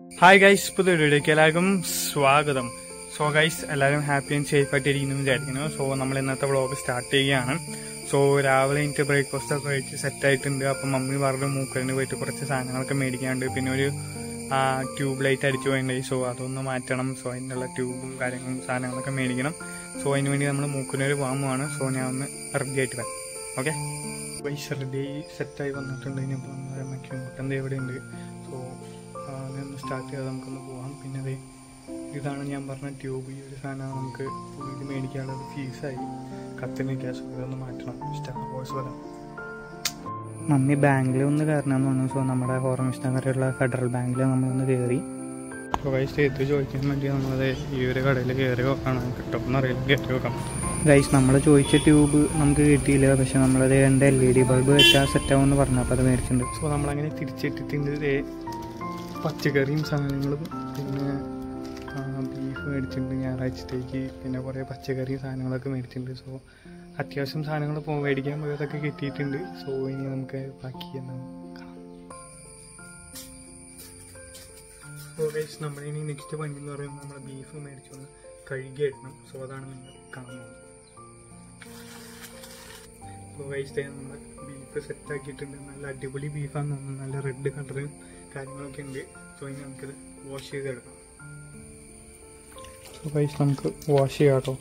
hi guys പുതിയ വീഡിയോയിലേക്ക് എല്ലാവർക്കും സ്വാഗതം സോ ഗൈസ് എല്ലാവരും ഹാപ്പി ആൻഡ് സേഫ് ആയിട്ട് ഇരിക്കുന്നു വിചാരിക്കുന്നു സോ നമ്മൾ ഇന്നത്തെ വ്ളോഗ് സ്റ്റാർട്ട് ചെയ്യുകയാണ് സോ രാവിലെ എനിക്ക് ബ്രേക്ക്ഫാസ്റ്റ് ഒക്കെ കഴിച്ച് സെറ്റ് ആയിട്ടുണ്ട് അപ്പം മമ്മി പറഞ്ഞു മൂക്കലിന് പോയിട്ട് കുറച്ച് സാധനങ്ങളൊക്കെ മേടിക്കാണ്ട് പിന്നെ ഒരു ട്യൂബ് ലൈറ്റ് അടിച്ചു പോയിട്ടുണ്ടായി സോ അതൊന്ന് മാറ്റണം സോ അതിനുള്ള ട്യൂബും കാര്യങ്ങളും സാധനങ്ങളൊക്കെ മേടിക്കണം സോ അതിന് വേണ്ടി നമ്മൾ മൂക്കിനൊരു വാമുമാണ് സോ ഞാൻ ഒന്ന് റെഡി ആയിട്ട് വരാം ഓക്കെ ഗൈസ് റെഡി സെറ്റായി വന്നിട്ടുണ്ട് ഇനിയിപ്പോൾ നമ്മുടെ മറ്റേ എവിടെ ഉണ്ട് സോ ഒന്ന് സ്റ്റാർട്ട് ചെയ്താൽ നമുക്കൊന്ന് പോവാം പിന്നെ അതെ ഇതാണ് ഞാൻ പറഞ്ഞ ട്യൂബ് ഈ ഒരു സാധനം നമുക്ക് ഇത് മേടിക്കാനുള്ളത് ഫീസായി കത്തിന് ഗ്യാസ് ഇതൊന്ന് മാറ്റണം സ്റ്റാർ ബോയ്സ് വരാം മമ്മി ബാങ്കിൽ ഒന്ന് കയറണമെന്ന് പറഞ്ഞു സോ നമ്മുടെ ഹോറമിഷ്ടങ്കരയുള്ള ഫെഡറൽ ബാങ്കിൽ നമ്മളൊന്ന് കയറി സോ ഗൈസ് ഇത് ചോദിക്കാൻ വേണ്ടി നമ്മളത് ഈ ഒരു കടയിൽ കയറി നോക്കണം കിട്ടുമെന്ന് അറിയില്ല കയറി നോക്കാം ഗൈസ് നമ്മൾ ചോദിച്ച ട്യൂബ് നമുക്ക് കിട്ടിയില്ല പക്ഷെ നമ്മളത് രണ്ട് എൽ ഇ ഡി ബൾബ് വെച്ചാൽ സെറ്റാവുമെന്ന് പറഞ്ഞു അപ്പോൾ അത് മേടിച്ചിട്ടുണ്ട് സോ നമ്മളങ്ങനെ തിരിച്ചിട്ടിട്ടുണ്ട് ദേ പച്ചക്കറിയും സാധനങ്ങളും പിന്നെ ബീഫ് മേടിച്ചിട്ടുണ്ട് ഞായറാഴ്ചത്തേക്ക് പിന്നെ കുറേ പച്ചക്കറി സാധനങ്ങളൊക്കെ മേടിച്ചിട്ടുണ്ട് സോ അത്യാവശ്യം സാധനങ്ങൾ പോ മേടിക്കാൻ പോയതൊക്കെ കിട്ടിയിട്ടുണ്ട് സോ ഇനി നമുക്ക് ബാക്കി എന്നാ കാണാം സോ ഗൈസ് നമ്മളിനി നെക്സ്റ്റ് പണി എന്ന് പറയുമ്പോൾ നമ്മൾ ബീഫ് മേടിച്ചൊന്ന് കഴുകി എടുക്കണം സോ അതാണ് നിങ്ങൾ കാണുന്നത് സോ ഗൈസ് നമ്മൾ ബീഫ് സെറ്റ് ആക്കിയിട്ടുണ്ട് നല്ല അടിപൊളി ബീഫാന്ന് തോന്നുന്നു നല്ല റെഡ് കളർ കാര്യങ്ങളൊക്കെ ഉണ്ട് സോ ഇനി നമുക്കിത് വാഷ് ചെയ്തെടുക്കാം സോ ഗൈസ് നമുക്ക് വാഷ് ചെയ്യാം കേട്ടോ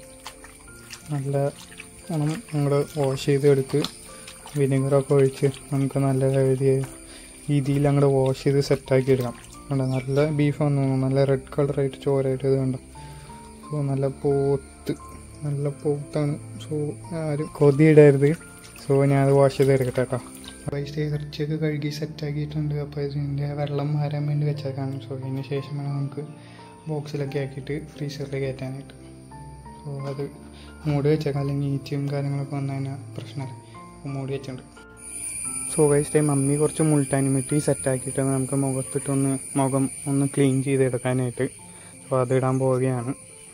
നല്ല വേണം നമ്മൾ വാഷ് ചെയ്തെടുത്ത് വിനെഗറൊക്കെ ഒഴിച്ച് നമുക്ക് നല്ല രീതിയിൽ അങ്ങോട്ട് വാഷ് ചെയ്ത് സെറ്റാക്കി എടുക്കാം കണ്ടോ നല്ല ബീഫാന്ന് തോന്നുന്നു നല്ല റെഡ് കളറായിട്ട് ചോരായിട്ട് ഇത് കണ്ടോ സോ നല്ല പോത്ത് നല്ല പോത്താണ് സോ ആരും കൊതിയിടരുത് സോ ഞാൻ അത് വാഷ് ചെയ്ത് എടുക്കട്ടെ കേട്ടോ റൈസ് ഇറച്ചിയൊക്കെ കഴുകി സെറ്റാക്കിയിട്ടുണ്ട് അപ്പോൾ ഇതിൻ്റെ വെള്ളം മാറാൻ വേണ്ടി വെച്ചേക്കാണ് സോ അതിന് ശേഷം വേണം നമുക്ക് ബോക്സിലൊക്കെ ആക്കിയിട്ട് ഫ്രീസറിൽ കയറ്റാനായിട്ട് സോ അത് മൂടി വെച്ചേക്കാം അല്ലെങ്കിൽ ഈച്ചയും കാര്യങ്ങളൊക്കെ വന്നു കഴിഞ്ഞാൽ പ്രശ്നമില്ല അപ്പോൾ മൂടി വെച്ചിട്ടുണ്ട് സോ ഗൈസ് ടൈം മമ്മി കുറച്ച് മുൾട്ടാനി മിട്ടി സെറ്റാക്കിയിട്ട് നമുക്ക് മുഖത്തിട്ടൊന്ന് മുഖം ഒന്ന് ക്ലീൻ ചെയ്തെടുക്കാനായിട്ട് സോ അതിടാൻ പോവുകയാണ്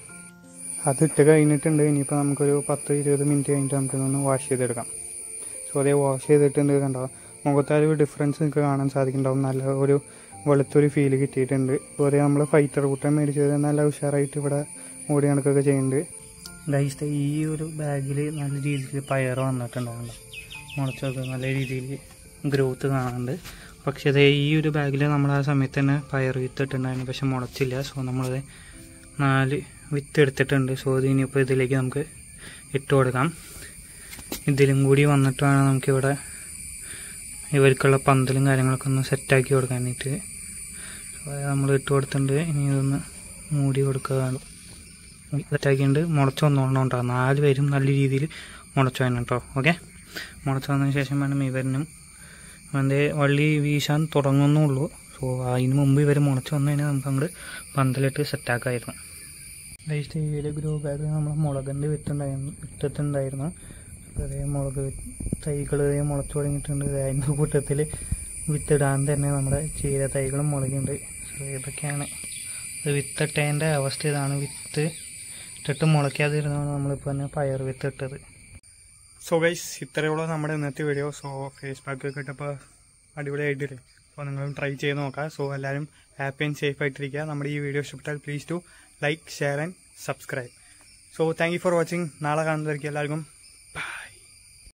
അതിട്ട് കഴിഞ്ഞിട്ടുണ്ട് ഇനിയിപ്പോൾ നമുക്കൊരു പത്ത് ഇരുപത് മിനിറ്റ് കഴിഞ്ഞിട്ട് നമുക്കിതൊന്ന് വാഷ് ചെയ്തെടുക്കാം സോ അതേ വാഷ് ചെയ്തിട്ടുണ്ട് കണ്ടോ മുഖത്ത് ഒരു ഡിഫറൻസ് നിങ്ങൾക്ക് കാണാൻ സാധിക്കുന്നുണ്ടാവും നല്ല ഒരു വെളുത്തൊരു ഫീൽ കിട്ടിയിട്ടുണ്ട് സോ അതേ നമ്മൾ ഫൈറ്റർ കൂട്ടം മേടിച്ചത് നല്ല ഉഷാറായിട്ട് ഇവിടെ ഓടി കണക്കൊക്കെ ചെയ്യുന്നുണ്ട് ഗൈസ് ഈ ഒരു ബാഗിൽ നല്ല രീതിയിൽ പയർ വന്നിട്ടുണ്ടാവുന്നുണ്ട് മുളച്ചൊക്കെ നല്ല രീതിയിൽ ഗ്രോത്ത് കാണുന്നുണ്ട് പക്ഷേ അതേ ഈ ഒരു ബാഗിൽ നമ്മൾ ആ സമയത്ത് തന്നെ പയർ വിത്തിട്ടുണ്ടായിരുന്നു പക്ഷെ മുളച്ചില്ല സോ നമ്മളത് നാല് വിത്ത് എടുത്തിട്ടുണ്ട് സോ ഇത് ഇനിയിപ്പോൾ ഇതിലേക്ക് നമുക്ക് ഇട്ട് കൊടുക്കാം ഇതിലും കൂടി വന്നിട്ട് വേണം നമുക്കിവിടെ ഇവർക്കുള്ള പന്തലും കാര്യങ്ങളൊക്കെ ഒന്ന് സെറ്റാക്കി കൊടുക്കാനായിട്ട് നമ്മൾ ഇട്ട് കൊടുത്തിട്ടുണ്ട് ഇനി ഇതൊന്ന് മൂടി കൊടുക്കുക സെറ്റാക്കിയിട്ട് മുളച്ച് വന്നോണ്ടോ ഉണ്ടാകും നാല് പേരും നല്ല രീതിയിൽ മുളച്ച് വരണം കേട്ടോ ഓക്കെ മുളച്ച് വന്നതിന് ശേഷം വേണം ഇവരിനും അവൻ്റെ വള്ളി വീശാൻ തുടങ്ങുന്നുള്ളൂ സോ അതിന് മുമ്പ് ഇവർ മുളച്ച് വന്നു കഴിഞ്ഞാൽ നമുക്ക് അങ്ങോട്ട് പന്തലിട്ട് സെറ്റാക്കായിരുന്നു ലൈസ്റ്റ് ഏരിയയിൽ ഗ്രോ ബാഗ് നമ്മൾ മുളകിൻ്റെ വിത്തുണ്ടായിരുന്നു വിത്തിട്ടുണ്ടായിരുന്നു അതേ മുളക് തൈകൾ മുളച്ചു തുടങ്ങിയിട്ടുണ്ട് അതിൻ്റെ കൂട്ടത്തിൽ വിത്തിടാൻ തന്നെ നമ്മുടെ ചീര തൈകളും മുളകുണ്ട് സോ ഇതൊക്കെയാണ് ഇത് വിത്തിട്ടതിൻ്റെ അവസ്ഥ ഇതാണ് വിത്ത് ഇട്ടിട്ട് മുളയ്ക്കാതിരുന്നാണ് നമ്മളിപ്പോൾ തന്നെ പയർ വിത്ത് ഇട്ടത് സോ ഗൈസ് ഇത്രയുള്ള നമ്മുടെ ഇന്നത്തെ വീഡിയോ സോ ഫേസ്ബുക്കൊക്കെ ഇട്ടപ്പോൾ അടിപൊളിയായിട്ടില്ലേ അപ്പോൾ നിങ്ങളും ട്രൈ ചെയ്ത് നോക്കാം സോ എല്ലാവരും ഹാപ്പി ആൻഡ് സേഫ് ആയിട്ടിരിക്കുക നമ്മുടെ ഈ വീഡിയോ ഇഷ്ടപ്പെട്ടാൽ please to like share and subscribe so thank you for watching നാളെ കാണുന്നതായിരിക്കും എല്ലാവർക്കും ബൈ